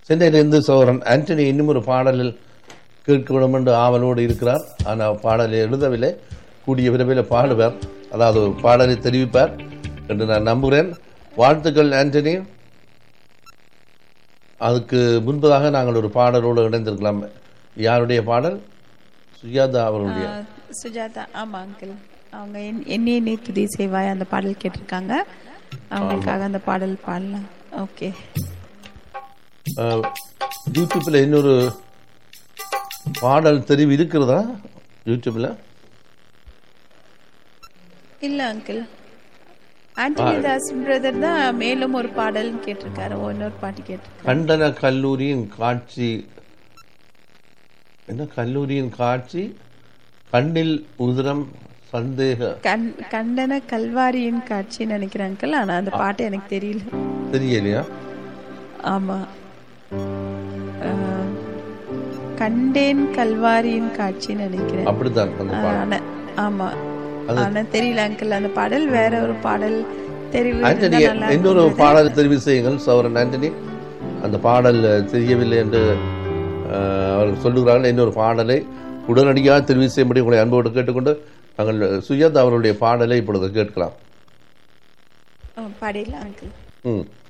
சென்னையிலிருந்து சோரன் ஆண்டனி இன்னும் ஒரு பாடலில் கேட்க வேண்டும் என்று ஆவலோடு இருக்கிறார் ஆனால் பாடலை எழுதவில்லை கூடிய விரைவில் பாடுவார் அதாவது ஒரு பாடலை தெரிவிப்பார் என்று நான் நம்புகிறேன் வாழ்த்துக்கள் ஆண்டனி அதுக்கு முன்பதாக நாங்கள் ஒரு பாடலோடு இணைந்திருக்கலாம் யாருடைய பாடல் சுஜாதா அவர்களுடைய ஆ, சுஜாதா ஆமா அங்கிள் அவங்க என்- என்னையே நீ துதி செய்வாய் அந்த பாடல் கேட்டிருக்காங்க அவங்களுக்காக அந்த பாடல் பாடலாம் ஓகே அஹ், யூடியூப்ல இன்னொரு பாடல் தெரிவு இருக்கிறதா யூடியூப்ல இல்ல அங்கிள் ஆண்டனி தாஸ் பிரதர் தான் மேலும் ஒரு பாடல் கேட்டிருக்காரு இன்னொரு பாட்டு கேட்டிருக்காரு கண்டன கல்லூரியின் காட்சி என்ன கல்லூரியின் காட்சி கண்ணில் உதிரம் சந்தேக கண் கண்டன கல்வாரியின் காட்சின்னு நினைக்கிறேன் அங்கிள் ஆனா அந்த பாட்டு எனக்கு தெரியல தெரியலையா ஆமா ஆ, கண்டேன் கல்வாரியின் காட்சின்னு நினைக்கிறேன் அப்படித்தான் அந்த பாடல் ஆனா ஆமா ஆனா தெரியல அங்கிள் அந்த பாடல் வேற ஒரு பாடல் தெரிவு ஆண்டனி இருந்தா நல்லா இன்னொரு பாடல் தெரிவு செய்யுங்கள் சௌரன் ஆண்டனி அந்த பாடல் தெரியவில்லை என்று அஹ், அவர்கள் சொல்லுகிறார்கள் இன்னொரு பாடலை உடனடியாக தெரிவு செய்யும்படி உங்களை அன்போடு கேட்டுக்கொண்டு நாங்கள் சுஜாதா அவருடைய பாடலை இப்பொழுது கேட்கலாம் இருக்கும். ஆ, பாடிடலாம் அங்கிள் ம்